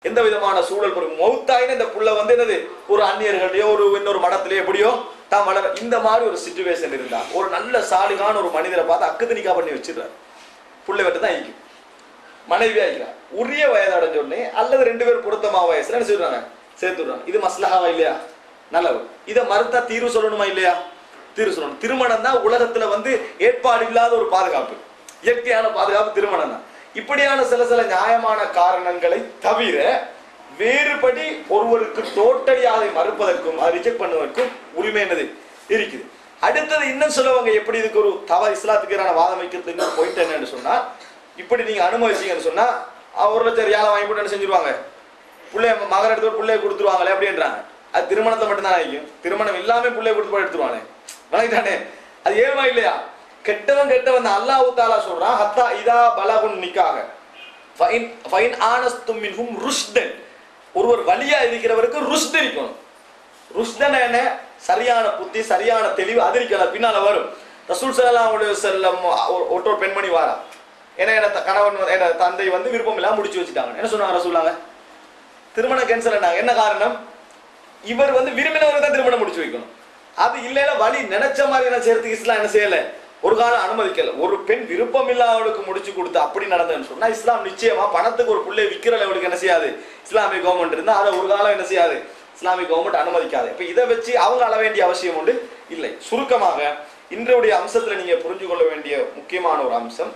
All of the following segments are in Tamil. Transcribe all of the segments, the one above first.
எந்த விதமான சூழல் ஒரு மௌத்தாயின இந்த புள்ள வந்து என்னது ஒரு அந்நியர்களையோ ஒரு இன்னொரு மடத்திலேயோ எப்படியோ தான் வளர இந்த மாதிரி ஒரு சுச்சுவேஷன் இருந்தா ஒரு நல்ல சாலிகான ஒரு மனிதரை பார்த்து அக்குதனிக்கா பண்ணி வச்சிடுறாரு புள்ளை வெட்டு தான் இருக்கும் மனைவியா இருக்கிறார் உரிய வயது அடைஞ்ச உடனே அல்லது ரெண்டு பேரும் பொருத்தமா வயசுல என்ன செய்வாங்க சேர்த்துடுறாங்க இது மஸ்லஹாவா இல்லையா நல்லது இதை மறுத்தா தீர்வு சொல்லணுமா இல்லையா தீர்வு சொல்லணும் திருமணம் தான் உலகத்துல வந்து ஏற்பாடு இல்லாத ஒரு பாதுகாப்பு இயற்கையான பாதுகாப்பு திருமணம் தான் இப்படியான சில சில நியாயமான காரணங்களை தவிர வேறுபடி ஒருவருக்கு டோட்டலி அதை மறுப்பதற்கும் அதை ரிஜெக்ட் பண்ணுவதற்கும் உரிமை என்னது இருக்குது அடுத்தது இன்னும் சொல்லுவாங்க எப்படி இதுக்கு ஒரு தவ இஸ்லாத்துக்கு எதிரான வாதம் வைக்கிறதுக்கு இன்னொரு பாயிண்ட் என்னன்னு சொன்னா இப்படி நீங்க அனுமதிச்சீங்கன்னு சொன்னா அஹ் ஒரு லட்சம் ரியாலை வாங்கி போட்டு என்ன செஞ்சிருவாங்க பிள்ளைய மகன் எடுத்து ஒரு பிள்ளைய கொடுத்துருவாங்களே அப்படின்றாங்க அது திருமணத்தை மட்டும்தான் ஆகிக்கும் திருமணம் இல்லாம பிள்ளைய கொடுத்து போய் எடுத்துருவானே வணங்கிட்டானே அது ஏழுமா இல்லையா கெட்டவன் கெட்டவன் தான் அல்லாஹ் தாலா சொல்றான் ஹத்தா இதா பலகுன் நிக்காக ஃபைன் ஃபைன் ஆனஸ்தும் மின்ஹும் ருஷ்தன் ஒருவர் வழியா இருக்கிறவருக்கு ருஷ்த் இருக்கணும் ருஷ்தன் என்ன சரியான புத்தி சரியான தெளிவு அது இருக்கலாம் பின்னால வரும் ரசூல் ஸல்லல்லாஹு அலைஹி வஸல்லம் ஒரு- ஒரு பெண்மணி வாரா ஏன்னா என்ன த- கணவன் வந்து- என்ன தந்தை வந்து விருப்பம் இல்லாம முடிச்சு வச்சுட்டாங்க என்ன சொன்னாங்க ரசூலாங்க திருமணம் கேன்சல் பண்ணாங்க என்ன காரணம் இவர் வந்து விரும்பினவருக்கு தான் திருமணம் முடிச்சு வைக்கணும் அது இல்லைன்னா வழி நினைச்ச மாதிரி என்ன செய்யறதுக்கு இஸ்லாம் என்ன செய்யல ஒரு காலம் அனுமதிக்கல ஒரு பெண் விருப்பம் இல்லாதவளுக்கு முடிச்சு கொடுத்து அப்படி நடந்ததுன்னு சொன்னா இஸ்லாம் நிச்சயமா பணத்துக்கு ஒரு புள்ளை விக்கிற லெவலுக்கு என்ன செய்யாது இஸ்லாமிய கவர்மெண்ட் இருந்தா அதை ஒரு காலம் என்ன செய்யாது இஸ்லாமிய கவர்மெண்ட் அனுமதிக்காது இப்ப இதை வச்சு அவங்க அள வேண்டிய அவசியம் உண்டு இல்லை சுருக்கமாக இன்றைய அம்சத்துல நீங்க புரிஞ்சு கொள்ள வேண்டிய முக்கியமான ஒரு அம்சம்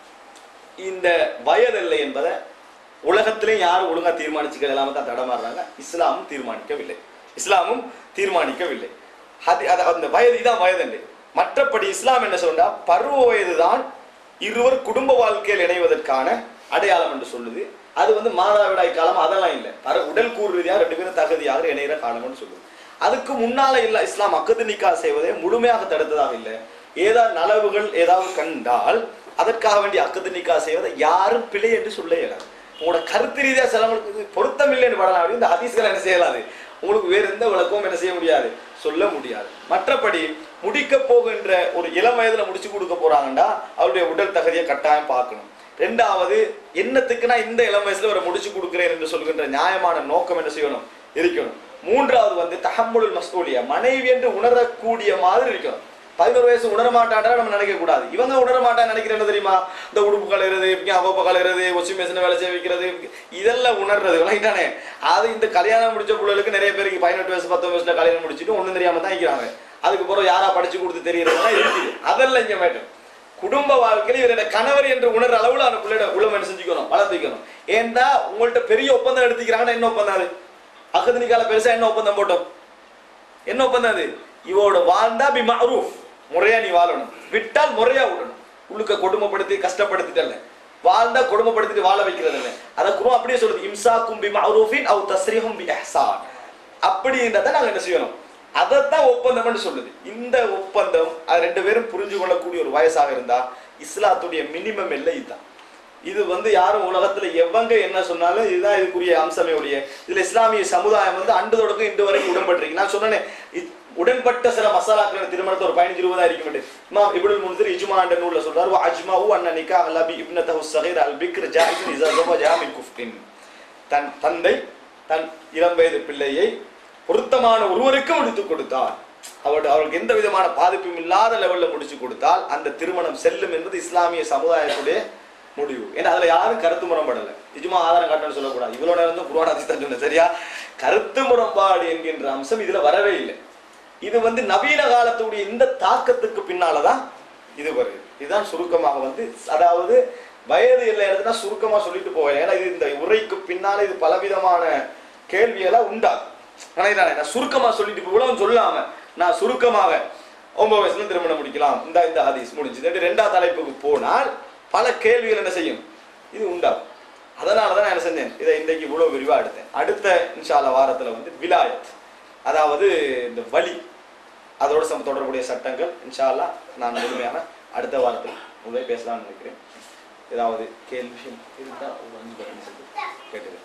இந்த வயதில்லை என்பதை உலகத்திலே யாரும் ஒழுங்கா தீர்மானிச்சுக்கிறது இல்லாம தான் தடமாறுறாங்க இஸ்லாமும் தீர்மானிக்கவில்லை இஸ்லாமும் தீர்மானிக்கவில்லை அது அது அந்த வயது இதான் வயதுண்டு மற்றபடி இஸ்லாம் என்ன சொல்றா பருவ வயதுதான் இருவர் குடும்ப வாழ்க்கையில் இணைவதற்கான அடையாளம் என்று சொல்லுது அது வந்து மாதாவிடாய் காலம் அதெல்லாம் இல்லை பர உடல் கூறு ரீதியாக ரெண்டு பேரும் தகுதியாக இணைகிற காலம்னு சொல்லுது அதுக்கு முன்னால இல்ல இஸ்லாம் அக்கது நிக்கா செய்வதை முழுமையாக தடுத்ததாக இல்லை ஏதாவது நலவுகள் ஏதாவது கண்டால் அதற்காக வேண்டிய அக்கது நிக்கா செய்வதை யாரும் பிழை என்று சொல்ல இயலாது உங்களோட கருத்து ரீதியா சிலவங்களுக்கு இது பொருத்தம் இல்லைன்னு படலாம் அப்படி இந்த ஹதீஸ்களை என்ன செய்யலாது உங்களுக்கு வேற எந்த விளக்கமும் என்ன செய்ய முடியாது சொல்ல முடியாது மற்றபடி முடிக்க போகின்ற ஒரு இளம் வயதுல முடிச்சு கொடுக்க போறாங்கன்னா அவருடைய உடல் தகுதியை கட்டாயம் பார்க்கணும் ரெண்டாவது என்னத்துக்குன்னா இந்த இளம் வயசுல ஒரு முடிச்சு கொடுக்கிறேன் என்று சொல்கின்ற நியாயமான நோக்கம் என்ன செய்யணும் இருக்கணும் மூன்றாவது வந்து தஹம்முல் மஸ்தூலியா மனைவி என்று உணரக்கூடிய மாதிரி இருக்கணும் பதினோரு வயசு உணர மாட்டாண்டா நம்ம நினைக்க கூடாது இவங்க உணர மாட்டான்னு நினைக்கிறது என்ன தெரியுமா இந்த உடுப்பு கலையிறது அவப்ப கலையிறது வாஷிங் மிஷினை வேலை செய்ய வைக்கிறது இதெல்லாம் உணர்றது விளங்கிட்டானே அது இந்த கல்யாணம் முடிச்ச பிள்ளைகளுக்கு நிறைய பேருக்கு பதினெட்டு வயசு பத்தொன்பது வயசுல கல்யாணம் முடிச்சுட்டு ஒண்ணும் தெரியாம தான் இருக்கிறாங்க அதுக்கு பிறகு யாரா படிச்சு கொடுத்து தெரியறதுலாம் இருக்குது அதெல்லாம் இங்க மேட்டும் குடும்ப வாழ்க்கையில் இவருடைய கணவர் என்று உணர்ற அளவுல அந்த பிள்ளையோட உளம் என்ன செஞ்சுக்கணும் வளர்த்திக்கணும் ஏன்டா உங்கள்ட்ட பெரிய ஒப்பந்தம் எடுத்துக்கிறாங்கன்னா என்ன ஒப்பந்தம் அது அகதனிக்கால பெருசா என்ன ஒப்பந்தம் போட்டோம் என்ன ஒப்பந்தம் அது இவோட வாழ்ந்தா பி மஅரூஃப் முறையா நீ வாழணும் விட்டால் முறையா விடணும் உள்ளுக்க கொடுமைப்படுத்தி கஷ்டப்படுத்திட்டல வாழ்ந்தா கொடுமைப்படுத்திட்டு வாழ வைக்கிறது இல்லை அதை குரும் அப்படியே சொல்லுது இம்சாக்கும் பி மஅரூஃபின் அவ் தஸ்ரீஹும் பி இஹ்சான் அப்படின்றத நாங்க என்ன செய்யணும் அதைத்தான் ஒப்பந்தம்னு சொல்லுது இந்த ஒப்பந்தம் அது ரெண்டு பேரும் புரிஞ்சு கொள்ளக்கூடிய ஒரு வயசாக இருந்தா இஸ்லாத்துடைய மினிமம் இல்லை இதுதான் இது வந்து யாரும் உலகத்துல எவங்க என்ன சொன்னாலும் இதுதான் இதுக்குரிய அம்சமே ஒழிய இதுல இஸ்லாமிய சமுதாயம் வந்து அண்டு தொடக்கம் இன்று வரைக்கும் உடன்பட்டிருக்கு நான் சொன்னேனே இ- உடன்பட்ட சில மசாலாக்கள் திருமணத்தை ஒரு பதினஞ்சு இருபதா இருக்க மாட்டேன் இமாம் இப்னுல் முன்சிர் இஜ்மா என்ற நூல்ல சொல்றாரு "வ அஜ்மாஉ அன்ன நிக்காஹ் லபி இப்னதஹு ஸகீர் அல் பிக்ர் ஜாயிஸுன் இஸா ஸவஜா மின் குஃப்ரின் தன் தந்தை தன் இளம் வயது பிள்ளையை பொருத்தமான ஒருவருக்கு முடித்து கொடுத்தார் அவள் அவளுக்கு எந்த விதமான பாதிப்பும் இல்லாத லெவல்ல முடிச்சு கொடுத்தால் அந்த திருமணம் செல்லும் என்பது இஸ்லாமிய சமுதாயத்துடைய முடிவு ஏன்னா அதுல யாரும் கருத்து முரண்படல நிஜமா ஆதாரம் காட்டணும்னு சொல்லக்கூடாது இவ்வளவு நேரம் வந்து குருவான அதிஸ்தான் சொன்னேன் சரியா கருத்து முரண்பாடு என்கின்ற அம்சம் இதுல வரவே இல்லை இது வந்து நவீன காலத்துடைய இந்த தாக்கத்துக்கு பின்னாலதான் இது வருது இதுதான் சுருக்கமாக வந்து அதாவது வயது இல்லை இடத்துல சுருக்கமா சொல்லிட்டு போவேன் ஏன்னா இது இந்த உரைக்கு பின்னால இது பலவிதமான கேள்வியெல்லாம் உண்டாகும் நினைக்கிறானே நான் சுருக்கமா சொல்லிட்டு இப்போ இவ்வளவு சொல்லாம நான் சுருக்கமாக ஒன்பது வயசுல திருமணம் முடிக்கலாம் இந்த இந்த ஹதீஸ் முடிஞ்சது ரெண்டாவது தலைப்புக்கு போனால் பல கேள்விகள் என்ன செய்யும் இது உண்டாகும் அதனால தான் நான் என்ன செஞ்சேன் இதை இன்றைக்கு இவ்வளவு விரிவா எடுத்தேன் அடுத்த இன்ஷால்ல வாரத்துல வந்து விலாயத் அதாவது இந்த வலி அதோட சம் தொடர்புடைய சட்டங்கள் இன்ஷா அல்லாஹ் நான் முழுமையான அடுத்த வாரத்தில் உங்களை பேசலாம்னு நினைக்கிறேன் ஏதாவது கேள்வி இருந்தா ஒரு அஞ்சு பத்து நிமிஷத்துக்கு கேட்டுக்கிறேன்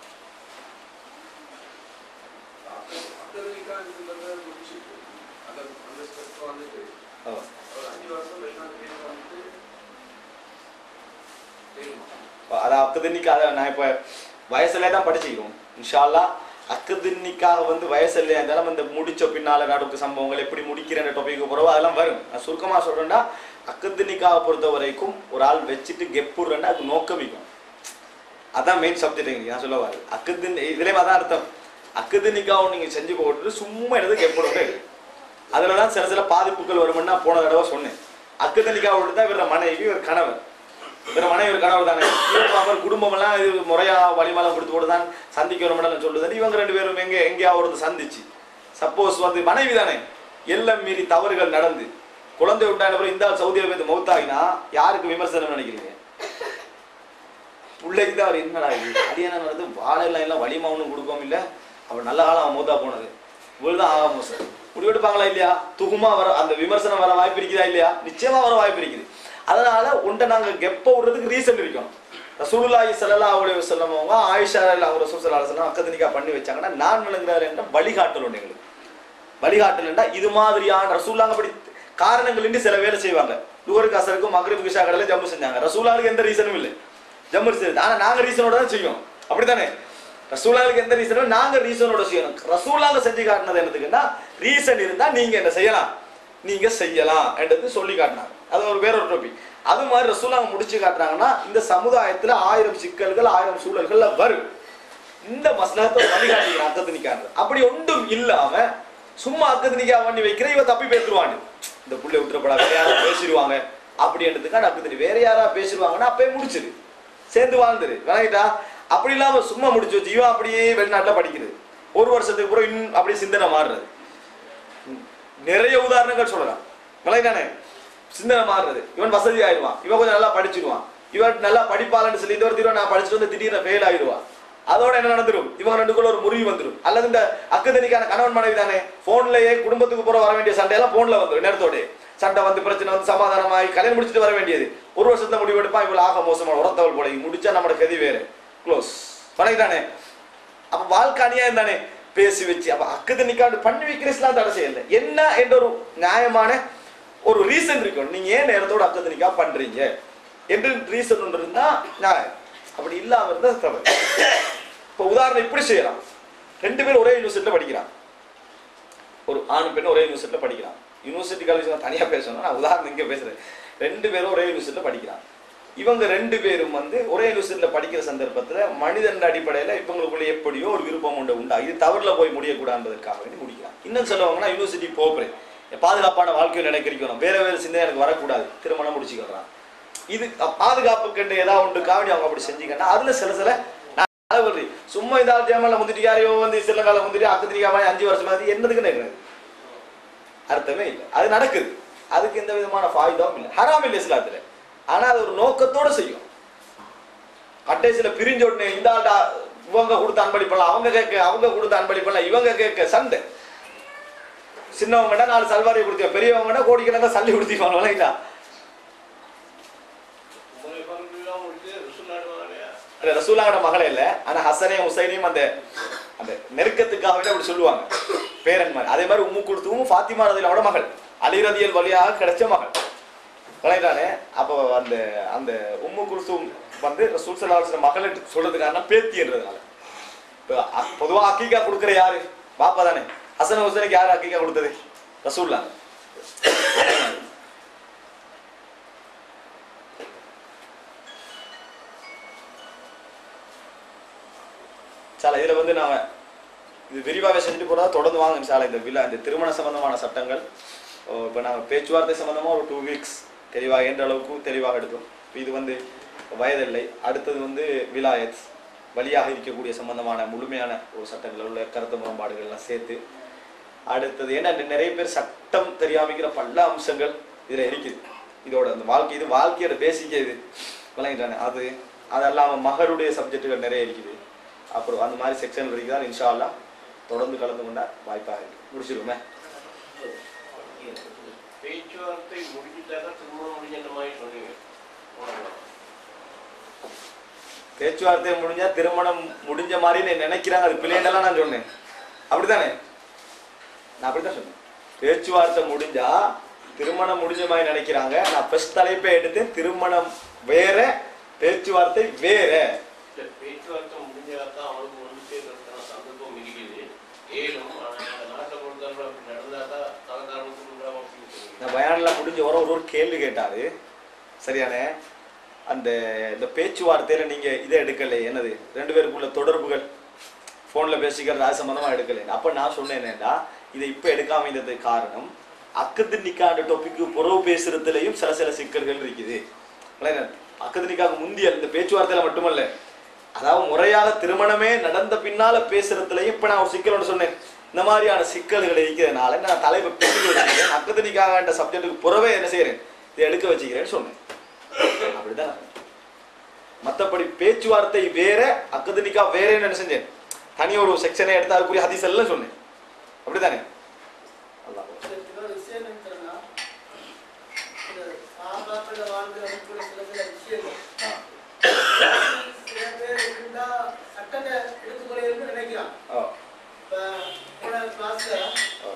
ஆமா. இப்ப அதை அப்போதைக்கு அதை நான் இப்போ வயசுல தான் படிச்சுக்கிறோம் இன்ஷால்லா அக்கதின்னிக்காக வந்து வயசு இல்லையா இருந்தாலும் இந்த முடிச்ச பின்னால நடப்பு சம்பவங்கள் எப்படி முடிக்கிற டாபிக் போறவோ அதெல்லாம் வரும் நான் சுருக்கமா சொல்றேன்னா அக்கதின்னிக்காக பொறுத்த வரைக்கும் ஒரு ஆள் வச்சுட்டு கெப்புடுறேன்னா அது நோக்கமிக்கும் அதான் மெயின் சப்ஜெக்ட் நான் சொல்ல வரேன் அக்குதின் இதுலயே அதான் அர்த்தம் அக்குதினிக்காவும் நீங்க செஞ்சு போட்டுட்டு சும்மா எடுத்து கெப்புடுறது அதுல தான் சில சில பாதிப்புகள் வரும்னு நான் போன தடவை சொன்னேன் அக்குதனிக்கா விட்டு தான் இவர மனைவி ஒரு கணவர் இவர மனைவி ஒரு கணவர் தானே இவங்க அவர் குடும்பம் எல்லாம் இது முறையா வழிமலம் கொடுத்து போட்டு தான் சந்திக்க வரணும் சொல்லுது இவங்க ரெண்டு பேரும் எங்க எங்கேயா ஒரு சந்திச்சு சப்போஸ் வந்து மனைவி தானே எல்லாம் மீறி தவறுகள் நடந்து குழந்தை உண்டான பிறகு இந்த ஆள் சவுதி அரேபியா மௌத்தாகினா யாருக்கு விமர்சனம் நினைக்கிறீங்க பிள்ளைக்கு தான் அவர் என்னடா இது அது என்ன நடந்து வாழைலாம் எல்லாம் வலிமா ஒன்றும் கொடுக்கவும் இல்லை அவர் நல்ல காலம் அவன் மூத்தா போனது இவ்வளவுதான் ஆகாம சார் முடிவெடுப்பாங்களா இல்லையா துகுமா வர அந்த விமர்சனம் வர வாய்ப்பு இருக்குதா இல்லையா நிச்சயமா வர வாய்ப்பு இருக்குது அதனால உண்டை நாங்க கெப்ப விடுறதுக்கு ரீசன் இருக்கணும் ரசூலுல்லாஹி ஸல்லல்லாஹு அலைஹி வஸல்லம் அவங்க ஆயிஷா அவங்க ரசூல் ஸல்லல்லாஹு அலைஹி வஸல்லம் அக்கதனிக்கா பண்ணி வச்சாங்கன்னா நான் விளங்குறாரு என்ற வழிகாட்டல் உண்டு எங்களுக்கு வழிகாட்டல் என்றா இது மாதிரியான ரசூலாங்க அப்படி காரணங்கள் இன்றி சில வேலை செய்வாங்க லுகருக்கு அசருக்கும் மகரிப் கிஷா கடல ஜம்மு செஞ்சாங்க ரசூலாளுக்கு எந்த ரீசனும் இல்லை ஜம்மு செய்யுது ஆனா நாங்க ரீசனோட தான் செய்யும் அப்படித்தானே ரசூலாளுக்கு எந்த ரீசனும் நாங்க ரீசனோட செய்யணும் ரசூலாங்க செஞ்சு காட்டினது என்னதுக்குன்னா ரீசன் இருந்தா நீங்க என்ன செய்யலாம் நீங்க செய்யலாம் என்றது சொல்லி காட்டினாங்க அது ஒரு வேற ஒரு டாபிக் அது மாதிரி ரசூலாங்க முடிச்சு காட்டுறாங்கன்னா இந்த சமுதாயத்துல ஆயிரம் சிக்கல்கள் ஆயிரம் சூழல்கள்ல வரும் இந்த மஸ்லகத்தை வழிகாட்டுகிறான் அக்கத்து நிக்காது அப்படி ஒன்றும் இல்லாம சும்மா அக்கத்து நிக்கா பண்ணி வைக்கிற இவ தப்பி பேசுவாங்க இந்த புள்ளை விட்டுறப்படா வேற யாரா பேசிடுவாங்க அப்படின்றதுக்காக அக்கத்து வேற யாரா பேசிடுவாங்கன்னா அப்பயே முடிச்சிரு சேர்ந்து வாழ்ந்துரு விளங்கிட்டா அப்படி இல்லாம சும்மா முடிச்சு வச்சு இவன் அப்படியே வெளிநாட்டுல படிக்கிறது ஒரு வருஷத்துக்கு அப்புறம் இன்னும் அப்படியே சிந்தனை மாறுறது நிறைய உதாரணங்கள் சொல்லலாம் விளங்கிட்டானே சிந்தனை மாறுறது இவன் வசதி ஆயிடுவான் இவன் கொஞ்சம் நல்லா படிச்சிடுவான் இவன் நல்லா படிப்பாளன்னு சொல்லி இந்த ஒரு தீவிரம் நான் படிச்சுட்டு வந்து திடீர்னு ஃபெயில் ஆயிடுவான் அதோட என்ன நடந்துரும் இவங்க ரெண்டுக்குள்ள ஒரு முறிவு வந்துடும் அல்லது இந்த அக்குதனிக்கான கணவன் மனைவி தானே போன்லயே குடும்பத்துக்கு போற வர வேண்டிய சண்டையெல்லாம் போன்ல வந்துடும் நேரத்தோட சண்டை வந்து பிரச்சனை வந்து சமாதானமாகி கல்யாணம் முடிச்சுட்டு வர வேண்டியது ஒரு வருஷத்துல முடிவு எடுப்பா இவ்வளவு ஆக மோசமான உரத்தவள் போல முடிச்சா நம்மளோட கதி வேறு க்ளோஸ் தானே அப்ப வாழ்க்கை அநியாயம் தானே பேசி வச்சு அப்ப அக்குது நிக்காண்டு பண்ணி வைக்கிற இஸ்லாம் தடை செய்யல என்ன என்ற ஒரு நியாயமான ஒரு ரீசன் இருக்கணும் நீங்க ஏன் நேரத்தோட அக்குது நிக்கா பண்றீங்க என்று ரீசன் ஒன்று இருந்தா நியாயம் அப்படி இல்லாம இருந்தா தவறு இப்ப உதாரணம் இப்படி செய்யலாம் ரெண்டு பேரும் ஒரே யூனிவர்சிட்டியில படிக்கிறான் ஒரு ஆண் பெண் ஒரே யூனிவர்சிட்டியில படிக்கிறான் யூனிவர்சிட்டி காலேஜ் நான் தனியா பேசணும் நான் உதாரணம் இங்க பேசுறேன் ரெண்டு பேரும் ஒரே யூனிவர்சிட்டியில படிக்கிறான் இவங்க ரெண்டு பேரும் வந்து ஒரே யூனிவர்சிட்டியில படிக்கிற சந்தர்ப்பத்துல மனிதன் அடிப்படையில இவங்களுக்குள்ள எப்படியோ ஒரு விருப்பம் உண்டு உண்டா இது தவறுல போய் முடியக்கூடாதுன்றதுக்காக வேண்டி முடிக்கிறான் இன்னும் சொல்லுவாங்கன்னா யூனிவர்சிட்டி போகிறேன் பாதுகாப்பான வாழ்க்கையை நினைக்கிறோம் வேற வேற சிந்தனை எனக்கு வரக்கூடாது திருமணம் முடிச்சுக்கிறான் இது பாதுகாப்பு கண்டு ஏதாவது உண்டு காவடி அவங்க அப்படி செஞ்சீங்கன்னா அதுல சில சில நான் சொல்றேன் சும்மா இந்த ஆள் ஜெயமல்ல முந்திட்டு யாரையோ வந்து சில காலம் முந்திட்டு அக்கத்திரிக்காம அஞ்சு வருஷமா அது என்னதுக்கு நினைக்கிறது அர்த்தமே இல்லை அது நடக்குது அதுக்கு எந்த விதமான ஃபாயுதாவும் இல்லை ஹராம் இல்லை இஸ்லாத்துல ஆனா அது ஒரு நோக்கத்தோட செய்யும் கடைசியில பிரிஞ்ச உடனே இந்த ஆள்டா இவங்க கொடுத்த அன்பளிப்பெல்லாம் அவங்க கேட்க அவங்க கொடுத்த அன்பளிப்பெல்லாம் இவங்க கேட்க சண்டை சின்னவங்கடா நாலு சல்வாரி கொடுத்தோம் பெரியவங்கடா கோடிக்கணக்கா சல்லி கொடுத்திருப்பாங்க இல்ல அது ரசூலாவோட மகளே இல்ல ஆனா ஹசனையும் ஹுசைனையும் அந்த அந்த நெருக்கத்துக்காக வேண்டி அப்படி சொல்லுவாங்க பேரன் மாதிரி அதே மாதிரி உம்மு கொடுத்துவும் ஃபாத்திமா ரதியோட மகள் அலிரதியல் வழியாக கிடைச்ச மகள் விளையாடானே அப்போ அந்த அந்த உம்மு குல்சூம் வந்து ரசூல் சல்லாஹ் மகள் சொல்றது காரணம் பேத்தின்றதுனால இப்போ அ- பொதுவா அக்கீகா கொடுக்குற யாரு பாப்பா தானே ஹசன் ஹுசனுக்கு யாரு அக்கீகா கொடுத்தது ரசூல்லா சால இதுல வந்து நாம இது விரிவாக செஞ்சுட்டு போறதா தொடர்ந்து வாங்க சால இந்த விழா இந்த திருமண சம்பந்தமான சட்டங்கள் ஓ, இப்ப நாங்க பேச்சுவார்த்தை சம்பந்தமா ஒரு டூ வீக்ஸ் தெளிவாக என்ற அளவுக்கு தெளிவாக எடுத்தோம் இப்ப இது வந்து வயதில்லை அடுத்தது வந்து விலாயத் வழியாக இருக்கக்கூடிய சம்பந்தமான முழுமையான ஒரு சட்டங்கள் உள்ள கருத்து முரண்பாடுகள் எல்லாம் சேர்த்து அடுத்தது ஏன்னா நிறைய பேர் சட்டம் தெரியாமிக்கிற பல அம்சங்கள் இதுல இருக்குது இதோட அந்த வாழ்க்கை இது வாழ்க்கையோட பேசிக்க இது விளங்கிட்டானே அது அது அல்லாமல் மகருடைய சப்ஜெக்டுகள் நிறைய இருக்குது அப்புறம் அந்த மாதிரி செக்ஷன் வரைக்கும் தான் இன்ஷா அல்லாஹ் தொடர்ந்து கலந்து கொண்டா வாய்ப்பாக இருக்கு முடிச்சிருவோமே பேச்சுவார்த்தை முடிஞ்சிட்டாக்க திருமணம் முடிஞ்ச மாதிரி சொன்னீங்க போடலாம். பேச்சுவார்த்தை முடிஞ்சா திருமணம் முடிஞ்ச மாதிரி நீ நினைக்கிறாங்க அது பிள்ளைண்டெல்லாம் நான் சொன்னேன் அப்படித்தானே நான் அப்படித்தான் சொன்னேன் பேச்சுவார்த்தை முடிஞ்சா திருமணம் முடிஞ்ச மாதிரி நினைக்கிறாங்க நான் ஃபர்ஸ்ட் தலைப்பை எடுத்து திருமணம் வேற பேச்சுவார்த்தை வேற இந்த பேச்சுவார்த்தை முடிஞ்ச தான் அவனுக்கு ஒன்று சேர்க்கறதுக்கான சந்தர்ப்பம் இருக்குது ஏலும் ஆனால் இந்த நாட்டை பொறுத்தவரை அப்படி நடந்தா தான் தலைக்காரனுக்கு முன்னாடி அப்படின்னு சொல்லுங்க இந்த பயானில் முடிஞ்ச வர ஒரு ஒரு கேள்வி கேட்டாரு சரியானே அந்த இந்த பேச்சுவார்த்தையில நீங்க இதை எடுக்கலை என்னது ரெண்டு பேருக்குள்ள தொடர்புகள் ஃபோன்ல பேசிக்கிறது அது சம்பந்தமா எடுக்கலை அப்ப நான் சொன்னேன் என்னடா இதை இப்ப எடுக்காம இருந்ததுக்கு காரணம் அக்கத்து நிக்காண்ட டாபிக்கு புறவு பேசுறதுலயும் சில சில சிக்கல்கள் இருக்குது விளங்குதா? அக்கத்து நிக்காக்கு முந்திய இந்த பேச்சுவார்த்தையில மட்டுமல்ல அதாவது முறையாக திருமணமே நடந்த பின்னால பேசுறதுலயும் இப்ப நான் ஒரு சிக்கல் ஒன்று சொன்னேன் இந்த மாதிரியான சிக்கல்கள் இருக்கிறதுனால நான் தலைப்பை பிரித்து வச்சுக்கிறேன் அக்கத்து நிக்காக சப்ஜெக்ட்டுக்கு புறவே என்ன செய்யறேன் இதை எடுக்க வச்சுக்கிறேன்னு சொன்னேன் அப்படிதான் மத்தபடி பேச்சுவார்த்தை வேற அக்கதனிக்கா வேறேன்னு என்ன செஞ்சேன் தனி ஒரு செக்ஷனை எடுத்து அதுக்குரிய ஹதீஸ் எல்லாம் சொன்னேன் அப்படிதானே அல்லாஹ் இன்னொரு விஷயம் என்ன தெரியுமா? இந்த சாபாக்கள வாழ்ந்து அனுப்புற சில சில விஷயங்கள். சில பேர் எப்படின்னா சட்டத்தை எடுத்துக்கொள்ளைன்னு நினைக்கிறான். ஆ, இப்ப போன கிளாஸ்ல ஆ.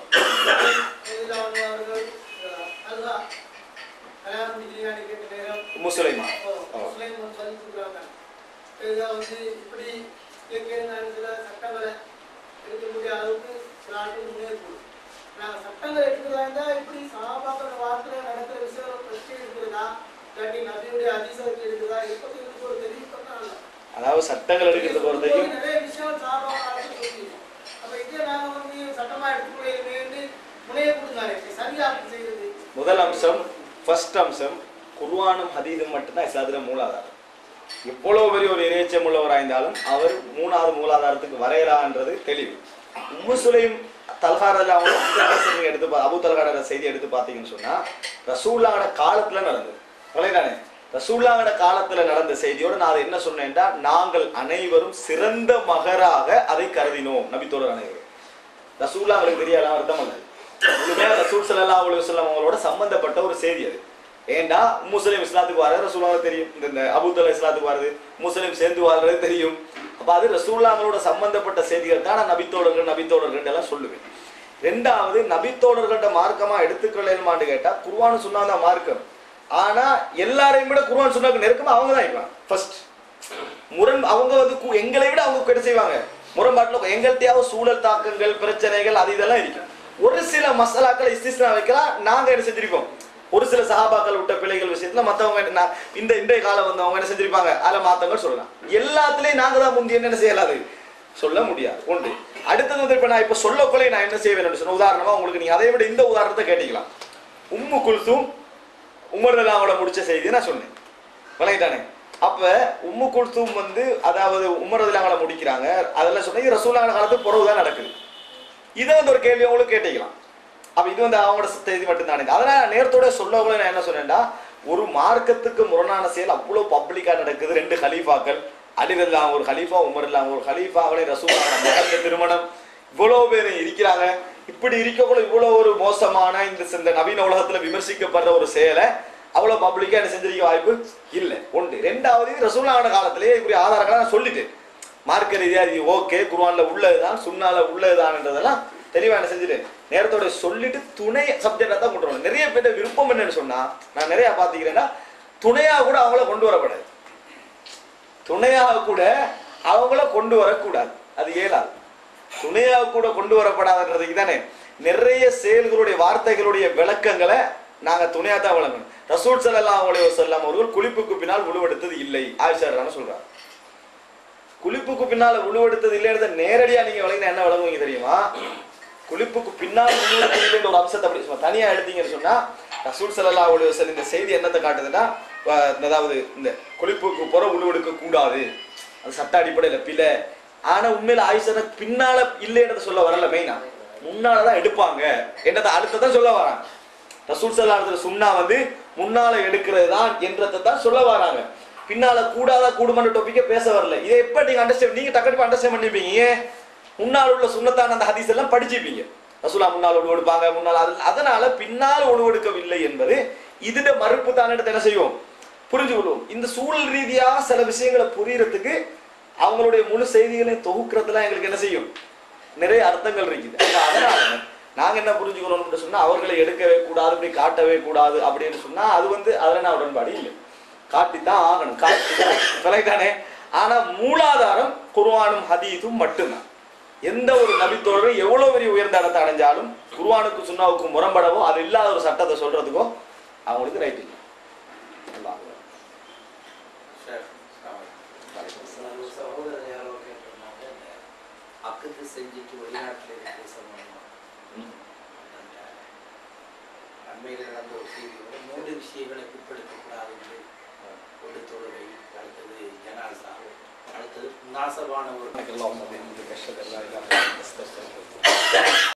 இதுல அவங்க அவர்கள் அஹ், அல்வா கல்யாணம் முடிக்கிறீங்கன்னு கேட்ட நேரம் உம்மு சுலைமா அப்போ முஸ்லிம் வந்து சொல்லி கொடுக்குறாங்க. இதை வந்து இப்படி கேட்கிற நேரத்துல சட்டங்களை எடுக்கக்கூடிய அளவுக்கு சில ஆட்கள் முன்னேற்படும் நாங்கள் சட்டங்களை எடுக்கிறதா இருந்தா இப்படி சாபாக்கள வார்த்தையில நடக்கிற விஷயம் வச்சு எடுக்கிறதா இல்லாட்டி நபியுடைய அதிசயத்தை எடுக்கிறதா இதை பத்தி எனக்கு ஒரு தெளிவு பண்ணாங்க அதாவது சட்டங்கள் எடுக்கிறது பொறுத்தையும் நிறைய விஷயம் சாபாக்கள் சொல்லி அப்ப இதே நாங்க வந்து சட்டமா எடுத்துக்கொள்ளே முனைய கொடுத்தாங்க சரியா அப்படி செய்யறது முதல் அம்சம் ஃபர்ஸ்ட் அம்சம் குர்ஆனும் ஹதீதும் மட்டும்தான் இஸ்லாத்துல மூலாதாரம் எவ்வளவு பெரிய ஒரு இறைச்சம் உள்ளவராக இருந்தாலும் அவர் மூணாவது மூலாதாரத்துக்கு வரையலான்றது தெளிவு உம்மு சுலைம் தல்காரில் அவங்க நீங்க எடுத்து பா- அபு தல்கார செய்தி எடுத்து பார்த்தீங்கன்னு சொன்னா ரசூல்லாவோட காலத்துல நடந்தது விளையாடே ரசூல்லாவோட காலத்துல நடந்த செய்தியோட நான் அதை என்ன சொன்னேன்டா நாங்கள் அனைவரும் சிறந்த மகராக அதை கருதினோம் நபித்தோழர் அனைவரும் ரசூல்லா அவங்களுக்கு தெரியாத அர்த்தம் அல்ல முழுமையா ரசூல் ஸல்லல்லாஹு அலைஹி வஸல்லம் அவங்களோட சம்பந்தப்பட்ட ஒரு செய்தி அது ஏண்டா முஸ்லிம் இஸ்லாத்துக்கு வர ரசூலாவுக்கு தெரியும் இந்த இந்த அபூத்தல் இஸ்லாத்துக்கு வருது முஸ்லிம் சேர்ந்து வாழ்றது தெரியும் அப்ப அது ரசூல்லாங்களோட சம்பந்தப்பட்ட செய்திகள் தான் நான் நபித்தோழர்கள் நபித்தோழர்கள் எல்லாம் சொல்லுவேன் ரெண்டாவது நபித்தோழர்கள்ட்ட மார்க்கமா எடுத்துக்கொள்ளமான்னு கேட்டா குர்ஆன் சுன்னா தான் மார்க்கம் ஆனா எல்லாரையும் விட குர்ஆன் சுன்னாக்கு நெருக்கமா அவங்க தான் இருப்பாங்க ஃபர்ஸ்ட் முரண் அவங்க வந்து கு- எங்களை விட அவங்க என்ன செய்வாங்க முரண்பாட்டில் எங்கள்கிட்டயாவது சூழல் தாக்கங்கள் பிரச்சனைகள் அது இதெல்லாம் இருக்கும் ஒரு சில மசாலாக்களை இஸ்திஸ்னா வைக்கலாம் நாங்க என்ன செஞ்சிருப்போம் ஒரு சில சஹாபாக்கள் விட்ட பிள்ளைகள் விஷயத்துல மத்தவங்க என்ன- நான் இந்த இன்றைய காலம் வந்தவங்க என்ன செஞ்சிருப்பாங்க அதுல மாத்தங்கள் சொல்லலாம் எல்லாத்துலயும் நாங்க தான் முந்தி என்ன செய்யலாது சொல்ல முடியாது ஒன்று அடுத்தது வந்து இப்ப நான் இப்ப சொல்லக்குள்ளே நான் என்ன செய்வேன் சொன்ன உதாரணமா உங்களுக்கு நீங்க அதை விட இந்த உதாரணத்தை கேட்டீங்களா உம்மு குல்சும் உமர் அவங்கள முடிச்ச செய்தியை நான் சொன்னேன் விளங்கிட்டானே அப்ப உம்மு குல்தும் வந்து அதாவது உமர் அவங்கள முடிக்கிறாங்க அதெல்லாம் சொன்னீங்க ரசூலான காலத்துக்கு பிறகு தான் நடக்குது இதை வந்து ஒரு கேள்வி அவங்களுக்கு கேட்டீங்களாம் அப்ப இது வந்து அவங்களோட செய்தி மட்டும்தானே அதனால நான் நேரத்தோட சொல்லக்குள்ள நான் என்ன சொன்னேன்டா ஒரு மார்க்கத்துக்கு முரணான செயல் அவ்வளவு பப்ளிக்கா நடக்குது ரெண்டு ஹலீஃபாக்கள் அலிரல்லாம் ஒரு ஹலீஃபா உமர் இல்லாம் ஒரு ஹலீஃபா அவளை ரசூலான மகள்ல திருமணம் இவ்வளவு பேர் இருக்கிறாங்க இப்படி இருக்கக்குள்ள இவ்வளவு ஒரு மோசமான இந்த இந்த நவீன உலகத்துல விமர்சிக்கப்படுற ஒரு செயலை அவ்வளவு பப்ளிக்கா என்ன செஞ்சிருக்க வாய்ப்பு இல்ல ஒன்று ரெண்டாவது இது ரசூலான காலத்திலேயே இப்படி ஆதாரங்களை நான் சொல்லிட்டேன் மார்க்க ரீதியா இது ஓகே குர்ஆன்ல உள்ளதுதான் சுன்னால உள்ளதுதான்ன்றதெல்லாம் தெளிவா என்ன செஞ்சுட்டு நேரத்தோட சொல்லிட்டு துணை சப்ஜெக்டா தான் கொண்டு வரணும் நிறைய பேர் விருப்பம் என்னன்னு சொன்னா நான் நிறைய பாத்துக்கிறேன்னா துணையா கூட அவங்கள கொண்டு வரப்படாது துணையாக கூட அவங்கள கொண்டு வரக்கூடாது அது இயலாது துணையாக கூட கொண்டு வரப்படாதுன்றதுக்கு தானே நிறைய செயல்களுடைய வார்த்தைகளுடைய விளக்கங்களை நாங்க துணையா தான் வழங்கணும் ரசூல் ஸல்லல்லாஹு அலைஹி வஸல்லம் அவர்கள் குளிப்புக்கு பின்னால் உருவெடுத்தது இல்லை ஆயிஷா ரான சொல்றாங்க குளிப்புக்கு பின்னால உழுவெடுத்தது இல்லைன்றத நேரடியா நீங்க விளங்கினா என்ன விளங்குவீங்க தெரியுமா குளிப்புக்கு பின்னால் உழுவெடுத்தது இல்லைன்ற ஒரு அம்சத்தை அப்படி சும்மா தனியா எடுத்தீங்கன்னு சொன்னா ரசூல் ஸல்லல்லாஹு அலைஹி வஸல்லம் இந்த செய்தி என்னத்தை காட்டுதுன்னா அஹ், அதாவது இந்த குளிப்புக்கு புற உழுவெடுக்க கூடாது அது சட்ட அடிப்படையில பிழை ஆனா உண்மையில ஆயிஷா பின்னால இல்லைன்றத சொல்ல வரல மெயினா முன்னாலதான் எடுப்பாங்க என்றதை அடுத்ததான் சொல்ல வராங்க ரசூல் சல்லாஹ் சுன்னா வந்து முன்னால எடுக்கிறது தான் என்றதை தான் சொல்ல வராங்க பின்னால கூடாத கூடுமான டாபிக்க பேச வரல இதை எப்ப நீங்க அண்டர்ஸ்டாண்ட் நீங்க டக்கு அண்டர்ஸ்டாண்ட் பண்ணிப்பீங்க ஏன் முன்னால் உள்ள சுன்னத்தான அந்த ஹதீஸ் எல்லாம் படிச்சிப்பீங்க ரசூலா முன்னால் ஒழுவு எடுப்பாங்க முன்னால் அது- அதனால பின்னால் ஒழுவு எடுக்கவில்லை என்பது இதுட மறுப்பு தான் என்ன செய்வோம் புரிஞ்சு கொள்வோம் இந்த சூழல் ரீதியா சில விஷயங்களை புரியறதுக்கு அவங்களுடைய முழு செய்திகளையும் தொகுக்கிறதுலாம் எங்களுக்கு என்ன செய்யும் நிறைய அர்த்தங்கள் இருக்குது அப்ப அதனால நாங்க என்ன புரிஞ்சுக்கணும்னு சொன்னா அவர்களை எடுக்கவே கூடாது இப்படி காட்டவே கூடாது அப்படின்னு சொன்னா அது வந்து அதுல நான் உடன்பாடு இல்லை காட்டித்தான் ஆகணும் காட்டி தானே ஆனா மூலாதாரம் குர்ஆனும் ஹதீஸும் மட்டும்தான் எந்த ஒரு நபித்தோழரும் எவ்வளவு பெரிய உயர்ந்த இடத்தை அடைஞ்சாலும் குர்ஆனுக்கு சுன்னாவுக்கு முரண்படவோ அது இல்லாத ஒரு சட்டத்தை சொல்றதுக்கோ அவங்களுக்கு ரைட் இல்லை அல்லாஹ் ஒரு சகோதரர் யாரோ கேட்டிருந்தாங்க இந்த அக்குக்கு செஞ்சுட்டு வெளிநாட்டில் இருக்கிற சம்பந்தமா ம். அந்த அண்மையில் நடந்த ஒரு செய்தியோட மூன்று விஷயங்களை பிற்படுத்தக்கூடாது என்று ஒரு தொழுகை அடுத்தது ஜனாசா அடுத்தது நாசமான ஒரு اللهم بحمدك اشهد ان لا اله الا انت استغفرك